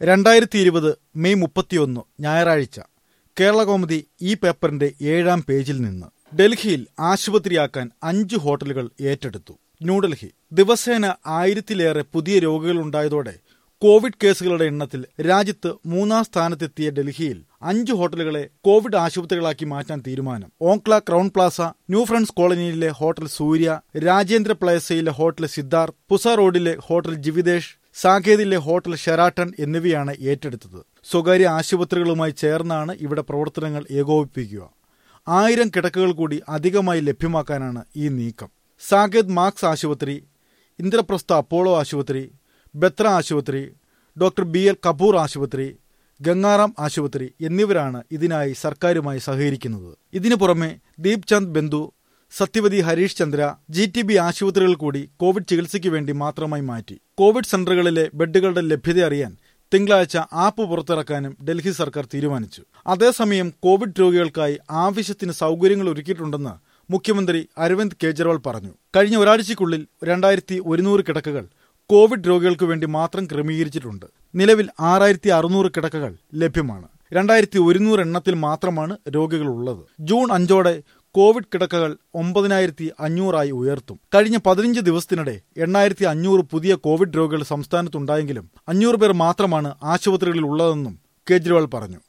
രണ്ടായിരത്തി ഇരുപത് മെയ് മുപ്പത്തിയൊന്ന് ഞായറാഴ്ച കേരളകൗമുദി ഈ പേപ്പറിന്റെ ഏഴാം പേജിൽ നിന്ന് ഡൽഹിയിൽ ആശുപത്രിയാക്കാൻ അഞ്ച് ഹോട്ടലുകൾ ഏറ്റെടുത്തു ന്യൂഡൽഹി ദിവസേന ആയിരത്തിലേറെ പുതിയ രോഗികളുണ്ടായതോടെ കോവിഡ് കേസുകളുടെ എണ്ണത്തിൽ രാജ്യത്ത് മൂന്നാം സ്ഥാനത്തെത്തിയ ഡൽഹിയിൽ അഞ്ച് ഹോട്ടലുകളെ കോവിഡ് ആശുപത്രികളാക്കി മാറ്റാൻ തീരുമാനം Okhla Crowne Plaza New Friends കോളനിയിലെ ഹോട്ടൽ സൂര്യ രാജേന്ദ്ര പ്ലേസയിലെ ഹോട്ടൽ സിദ്ധാർത്ഥ് പുസ റോഡിലെ ഹോട്ടൽ ജിവിദേശ് സാകേതിലെ ഹോട്ടൽ ഷെറാട്ടൺ എന്നിവയാണ് ഏറ്റെടുത്തത് സ്വകാര്യ ആശുപത്രികളുമായി ചേർന്നാണ് ഇവിടെ പ്രവർത്തനങ്ങൾ ഏകോപിപ്പിക്കുക ആയിരം കിടക്കകൾ കൂടി അധികമായി ലഭ്യമാക്കാനാണ് ഈ നീക്കം സാകേത് മാക്സ് ആശുപത്രി ഇന്ദ്രപ്രസ്ഥ അപ്പോളോ ആശുപത്രി ബത്ര ആശുപത്രി ഡോക്ടർ ബി എൽ കപൂർ ആശുപത്രി ഗംഗാറാം ആശുപത്രി എന്നിവരാണ് ഇതിനായി സർക്കാരുമായി സഹകരിക്കുന്നത് ഇതിനു പുറമെ Deep Chand Bandhu Satyavati Harish Chandra G T B ആശുപത്രികൾ കൂടി കോവിഡ് ചികിത്സയ്ക്ക് വേണ്ടി മാത്രമായി മാറ്റി കോവിഡ് സെന്ററുകളിലെ ബെഡുകളുടെ ലഭ്യത അറിയാൻ തിങ്കളാഴ്ച ആപ്പ് പുറത്തിറക്കാനും ഡൽഹി സർക്കാർ തീരുമാനിച്ചു അതേസമയം കോവിഡ് രോഗികൾക്കായി ആവശ്യത്തിന് സൗകര്യങ്ങൾ ഒരുക്കിയിട്ടുണ്ടെന്ന് മുഖ്യമന്ത്രി അരവിന്ദ് കെജ്രിവാൾ പറഞ്ഞു കഴിഞ്ഞ ഒരാഴ്ചയ്ക്കുള്ളിൽ രണ്ടായിരത്തി ഒരുന്നൂറ് കിടക്കകൾ കോവിഡ് രോഗികൾക്ക് വേണ്ടി മാത്രം ക്രമീകരിച്ചിട്ടുണ്ട് നിലവിൽ ആറായിരത്തി അറുന്നൂറ് കിടക്കകൾ ലഭ്യമാണ് രണ്ടായിരത്തി ഒരുന്നൂറ് എണ്ണത്തിൽ മാത്രമാണ് രോഗികൾ ഉള്ളത് ജൂൺ അഞ്ചോടെ കോവിഡ് കിടക്കകൾ ഒമ്പതിനായിരത്തി അഞ്ഞൂറായി ഉയർത്തും കഴിഞ്ഞ പതിനഞ്ച് ദിവസത്തിനിടെ എണ്ണായിരത്തി അഞ്ഞൂറ് പുതിയ കോവിഡ് രോഗികൾ സംസ്ഥാനത്തുണ്ടായെങ്കിലും അഞ്ഞൂറ് പേർ മാത്രമാണ് ആശുപത്രികളിൽ ഉള്ളതെന്നും കേജ്രിവാൾ പറഞ്ഞു